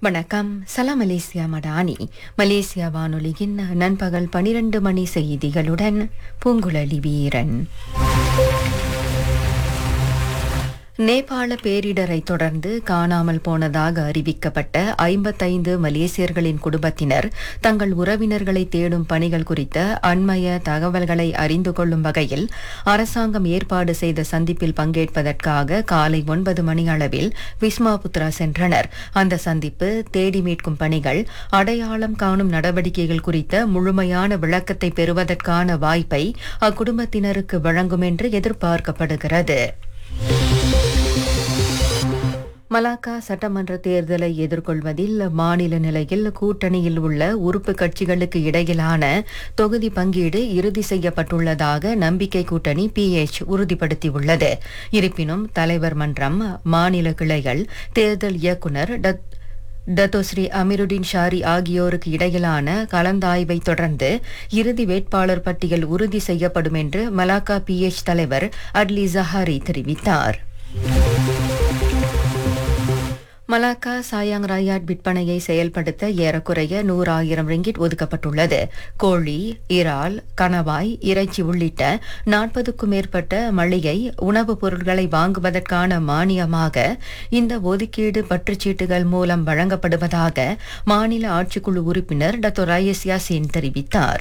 வணக்கம் சலாம் Malaysia Madani Malaysia வானொலியின் நண்பகல் பனிரெண்டு மணி செய்திகளுடன் பூங்குழலி வீரன் நேபாள பேரிடரை தொடர்ந்து காணாமல் போனதாக அறிவிக்கப்பட்ட ஐம்பத்தைந்து மலேசியர்களின் குடும்பத்தினர் தங்கள் உறவினர்களை தேடும் பணிகள் குறித்த அண்மைய தகவல்களை அறிந்து கொள்ளும் வகையில் அரசாங்கம் ஏற்பாடு செய்த சந்திப்பில் பங்கேற்பதற்காக காலை ஒன்பது மணி அளவில் விஸ்மாபுத்ரா சென்றனர் அந்த சந்திப்பு தேடி மீட்கும் பணிகள் அடையாளம் காணும் நடவடிக்கைகள் குறித்த முழுமையான விளக்கத்தை பெறுவதற்கான வாய்ப்பை அக்குடும்பத்தினருக்கு வழங்கும் என்று எதிர்பார்க்கப்படுகிறது மலாக்கா சட்டமன்ற தேர்தலை எதிர்கொள்வதில் மாநில நிலையில் கூட்டணியில் உள்ள உறுப்பு கட்சிகளுக்கு இடையிலான தொகுதி பங்கீடு இறுதி செய்யப்பட்டுள்ளதாக நம்பிக்கை கூட்டணி பிஎச் உறுதிப்படுத்தியுள்ளது இருப்பினும் தலைவர் மன்றம் மாநில கிளைகள் தேர்தல் இயக்குநர் டத் டத்தோஸ்ரீ அமீருddin ஷாரி ஆகியோருக்கு இடையிலான கலந்தாய்வை தொடர்ந்து இறுதி வேட்பாளர் பட்டியல் உறுதி செய்யப்படும் என்று மலாக்கா பிஎச் தலைவர் அட்லி ஜஹாரி தெரிவித்தார் மலாக்கா சாயாங் ராயாட் விற்பனையை செயல்படுத்த ஏறக்குறைய நூறாயிரம் ரிங்கிட் ஒதுக்கப்பட்டுள்ளது கோழி இறால் கணவாய் இறைச்சி உள்ளிட்ட நாற்பதுக்கும் மேற்பட்ட மளிகை உணவுப் பொருட்களை வாங்குவதற்கான மானியமாக இந்த ஒதுக்கீடு பற்றுச்சீட்டுகள் மூலம் வழங்கப்படுவதாக மாநில ஆட்சிக்குழு உறுப்பினர் டாக்டர் ரயஸ் யாசின் தெரிவித்தார்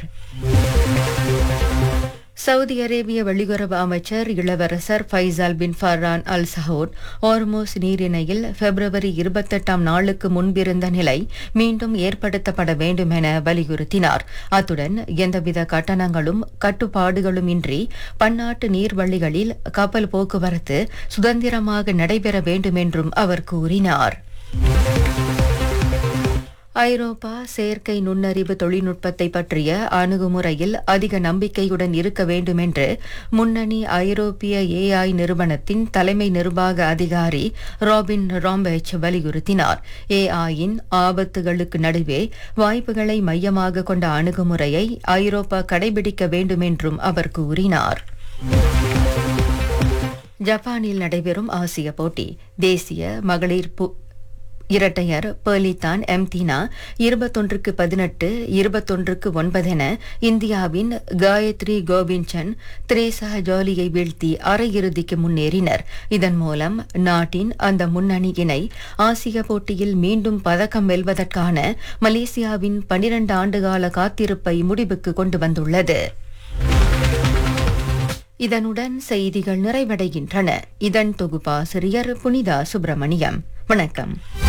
சவுதி அரேபிய வெளியுறவு அமைச்சர் இளவரசர் ஃபைசால் பின் ஃபர்ரான் அல் சஹூட் ஹார்மோஸ் நீரிணையில் பிப்ரவரி இருபத்தெட்டாம் நாளுக்கு முன்பிருந்த நிலை மீண்டும் ஏற்படுத்தப்பட வேண்டும் என வலியுறுத்தினார் அத்துடன் எந்தவித கட்டணங்களும் கட்டுப்பாடுகளும் இன்றி பன்னாட்டு நீர்வழிகளில் கப்பல் போக்குவரத்து சுதந்திரமாக நடைபெற வேண்டும் என்றும் அவர் கூறினார் ஐரோப்பா செயற்கை நுண்ணறிவு தொழில்நுட்பத்தை பற்றிய அணுகுமுறையில் அதிக நம்பிக்கையுடன் இருக்க வேண்டும் என்று முன்னணி ஐரோப்பிய ஏஐ நிறுவனத்தின் தலைமை நிர்வாக அதிகாரி ராபின் ராம்பெச் வலியுறுத்தினார் ஏஐயின் ஆபத்துகளுக்கு நடுவே வாய்ப்புகளை மையமாக கொண்ட அணுகுமுறையை ஐரோப்பா கடைபிடிக்க வேண்டும் என்றும் அவர் கூறினார் ஜப்பானில் நடைபெறும் ஆசிய போட்டி தேசிய மகளிர் பு- இரட்டையர் பேர்லித்தான் எம்தீனா இருபத்தொன்றுக்கு பதினெட்டு இருபத்தொன்றுக்கு ஒன்பதென இந்தியாவின் காயத்ரி கோவிந்தன் திரேசா ஜாலியை வீழ்த்தி அரையிறுதிக்கு முன்னேறினர் இதன் மூலம் நாட்டின் அந்த முன்னணியினை ஆசிய போட்டியில் மீண்டும் பதக்கம் வெல்வதற்கான மலேசியாவின் பனிரண்டு ஆண்டுகால காத்திருப்பை முடிவுக்கு கொண்டு வந்துள்ளது இதனுடன் செய்திகள் நிறைவடைகின்றன இதன் தொகுப்பாசிரியர் புனிதா சுப்பிரமணியம் வணக்கம்